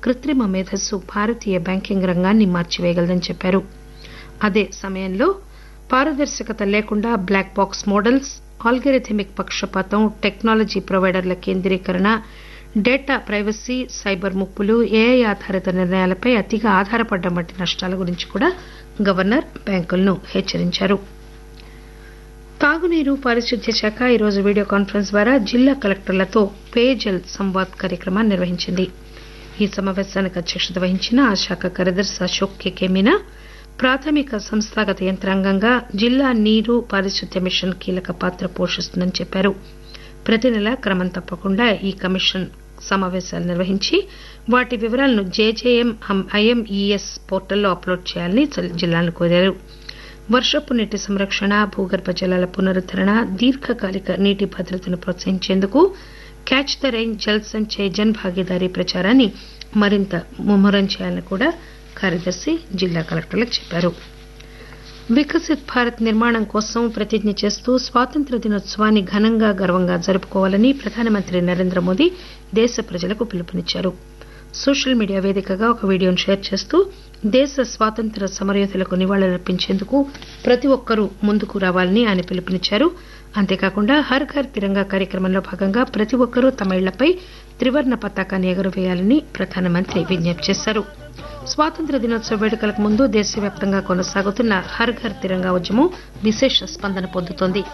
కృత్రిమ మేధస్సు భారతీయ బ్యాంకింగ్ రంగాన్ని మార్చివేయగలదని చెప్పారు అదే సమయంలో పారదర్శకత లేకుండా బ్లాక్ బాక్స్ మోడల్స్ ఆల్గరిథమిక్ పక్షపాతం టెక్నాలజీ ప్రొవైడర్ల కేంద్రీకరణ డేటా ప్రైవసీ సైబర్ ముప్పులు ఏఐ ఆధారిత నిర్ణయాలపై అతిగా ఆధారపడడం వంటి నష్టాల గురించి కూడా గవర్నర్ బ్యాంకులను హెచ్చరించారు తాగునీరు పారిశుద్ధ్య శాఖ ఈరోజు వీడియో కాన్ఫరెన్స్ ద్వారా జిల్లా కలెక్టర్లతో పేజల్ సంవాద్ కార్యక్రమాన్ని నిర్వహించింది ఈ సమావేశానికి అధ్యక్షత వహించిన ఆ శాఖ కార్యదర్శి అశోక్ కెకే మీనా ప్రాథమిక సంస్థాగత యంత్రాంగంగా జిల్లా నీరు పారిశుద్ధ్య మిషన్ కీలక పాత్ర పోషిస్తుందని చెప్పారు ప్రతి నెల క్రమం తప్పకుండా ఈ కమిషన్ సమావేశాలు నిర్వహించి వాటి వివరాలను జేజేఎం ఐఎంఈఎస్ పోర్టల్లో అప్లోడ్ చేయాలని జిల్లాలను కోరారు వర్షపు నీటి సంరక్షణ భూగర్భ జలాల పునరుద్దరణ దీర్ఘకాలిక నీటి భద్రతను ప్రోత్సహించేందుకు catch the rain Jal Sanchay Jan Bhagidari ప్రచారాన్ని మరింత ముమ్మరం చేయాలని కూడా కార్యదర్శి జిల్లా కలెక్టర్లకు చెప్పారు వికసిత్ భారత్ నిర్మాణం కోసం ప్రతిజ్ఞ చేస్తూ స్వాతంత్ర దినోత్సవాన్ని ఘనంగా గర్వంగా జరుపుకోవాలని ప్రధానమంత్రి నరేంద్ర మోదీ దేశ ప్రజలకు పిలుపునిచ్చారు సోషల్ మీడియా వేదికగా ఒక వీడియోను షేర్ చేస్తూ దేశ స్వాతంత్ర సమరయోధులకు నివాళులర్పించేందుకు ప్రతి ఒక్కరూ ముందుకు రావాలని ఆయన పిలుపునిచ్చారు అంతేకాకుండా హర్ ఘర్ తిరంగా కార్యక్రమంలో భాగంగా ప్రతి ఒక్కరూ తమ ఇళ్లపై త్రివర్ణ పతాకాన్ని ఎగురవేయాలని ప్రధానమంత్రి విజ్ఞప్తి చేశారు స్వాతంత్ర దినోత్సవ వేడుకలకు ముందు దేశవ్యాప్తంగా కొనసాగుతున్న హర్ ఘర్ తిరంగా ఉద్యమం విశేష స్పందన పొందుతోంది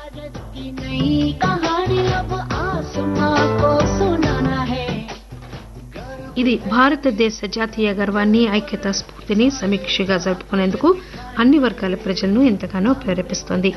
ఇది భారతదేశ జాతీయ గర్వాన్ని ఐక్యతా స్ఫూర్తిని సమీక్షగా జరుపుకునేందుకు అన్ని వర్గాల ప్రజలను ఎంతగానో ప్రేరేపిస్తోంది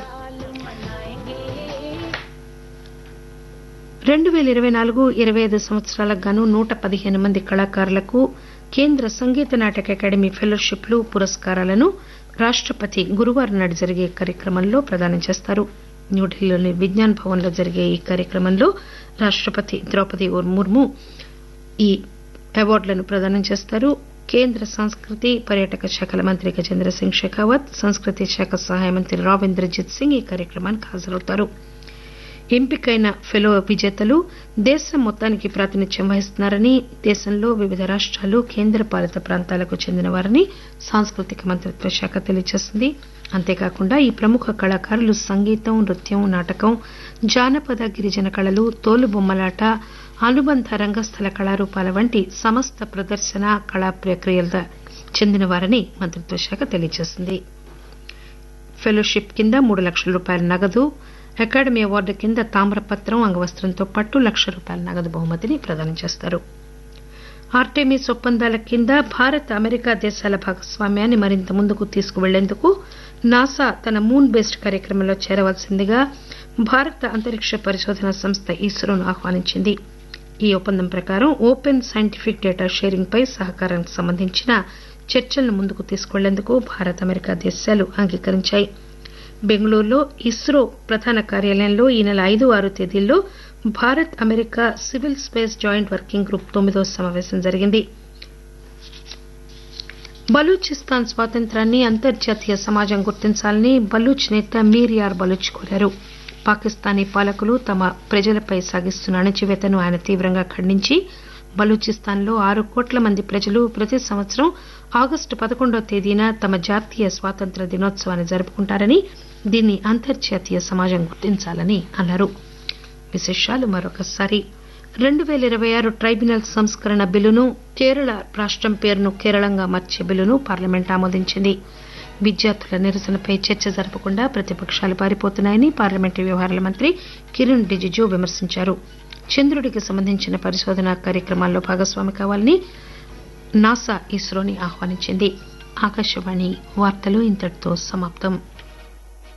రెండు పేల ఇరవై నాలుగు ఇరవై ఐదు సంవత్సరాలకు గాను నూట పదిహేను మంది కళాకారులకు కేంద్ర సంగీత నాటక అకాడమీ ఫెలోషిప్లు పురస్కారాలను రాష్టపతి గురువారం నాడు జరిగే కార్యక్రమంలో ప్రదానం చేస్తారు న్యూఢిల్లీలోని విజ్ఞాన్ భవన్ లో జరిగే ఈ కార్యక్రమంలో రాష్టపతి ద్రౌపది ముర్ము ఈ అవార్డులను ప్రదానం చేస్తారు కేంద్ర సంస్కృతి పర్యాటక శాఖల మంత్రి గజేంద్ర సింగ్ షెకావత్ సంస్కృతి శాఖ సహాయ మంత్రి రావ్ ఇంద్రజిత్ సింగ్ ఈ కార్యక్రమానికి హాజరవుతారు ఎంపికైన ఫెలో విజేతలు దేశం మొత్తానికి ప్రాతినిధ్యం వహిస్తున్నారని దేశంలో వివిధ రాష్టాలు కేంద్రపాలిత ప్రాంతాలకు చెందిన వారని సాంస్కృతిక మంత్రిత్వ శాఖ తెలియజేసింది అంతేకాకుండా ఈ ప్రముఖ కళాకారులు సంగీతం నృత్యం నాటకం జానపద గిరిజన కళలు తోలుబొమ్మలాట అనుబంధ రంగస్థల కళారూపాల వంటి సమస్త ప్రదర్శన కళా ప్రక్రియల చెందినవారని మంత్రిత్వ శాఖ తెలియజేసింది ఫెలోషిప్ కింద మూడు లక్షల రూపాయల నగదు అకాడమీ అవార్డు కింద తామ్రపత్రం అంగవస్త్రంతో పాటు లక్ష రూపాయల నగదు బహుమతిని ప్రదానం చేస్తారు ఆర్టెమిస్ ఒప్పందాల కింద భారత్ అమెరికా దేశాల భాగస్వామ్యాన్ని మరింత ముందుకు తీసుకువెళ్లేందుకు నాసా తన మూన్ బేస్డ్ కార్యక్రమంలో చేరవలసిందిగా భారత అంతరిక్ష పరిశోధన సంస్థ ఇస్రోను ఆహ్వానించింది ఈ ఒప్పందం ప్రకారం ఓపెన్ సైంటిఫిక్ డేటా షేరింగ్ పై సహకారానికి సంబంధించిన చర్చలను ముందుకు తీసుకువెళ్లేందుకు భారత్ అమెరికా దేశాలు అంగీకరించాయి బెంగళూరులో ఇస్రో ప్రధాన కార్యాలయంలో ఈ నెల ఐదు ఆరు తేదీల్లో Bharat America civil space joint working group తొమ్మిదో సమావేశం జరిగింది బలూచిస్తాన్ స్వాతంత్రాన్ని అంతర్జాతీయ సమాజం గుర్తించాలని బలూచ్ నేత మీర్ యార్ బలూచ్ కోరారు పాకిస్తానీ పాలకులు తమ ప్రజలపై సాగిస్తున్న అణచివేతను ఆయన తీవ్రంగా ఖండించి బలూచిస్తాన్లో ఆరు కోట్ల మంది ప్రజలు ప్రతి సంవత్సరం ఆగస్టు పదకొండో తేదీన తమ జాతీయ స్వాతంత్ర దినోత్సవాన్ని జరుపుకుంటారని దీన్ని అంతర్జాతీయ సమాజం గుర్తించాలని అన్నారు విశేషాలు మరొకసారి రెండు పేల ఇరవై ఆరు ట్రైబ్యునల్ సంస్కరణ బిల్లును కేరళ రాష్టం పేరును కేరళంగా మార్చే బిల్లును పార్లమెంట్ ఆమోదించింది విద్యార్థుల నిరసనపై చర్చ జరపకుండా ప్రతిపక్షాలు పారిపోతున్నాయని పార్లమెంటరీ వ్యవహారాల మంత్రి కిరణ్ రిజిజు విమర్శించారు చంద్రుడికి సంబంధించిన పరిశోధనా కార్యక్రమాల్లో భాగస్వామి కావాలని నాసా ఇస్రోని ఆహ్వానించింది ఆకాశవాణి వార్తలు ఇంతటితో సమాప్తం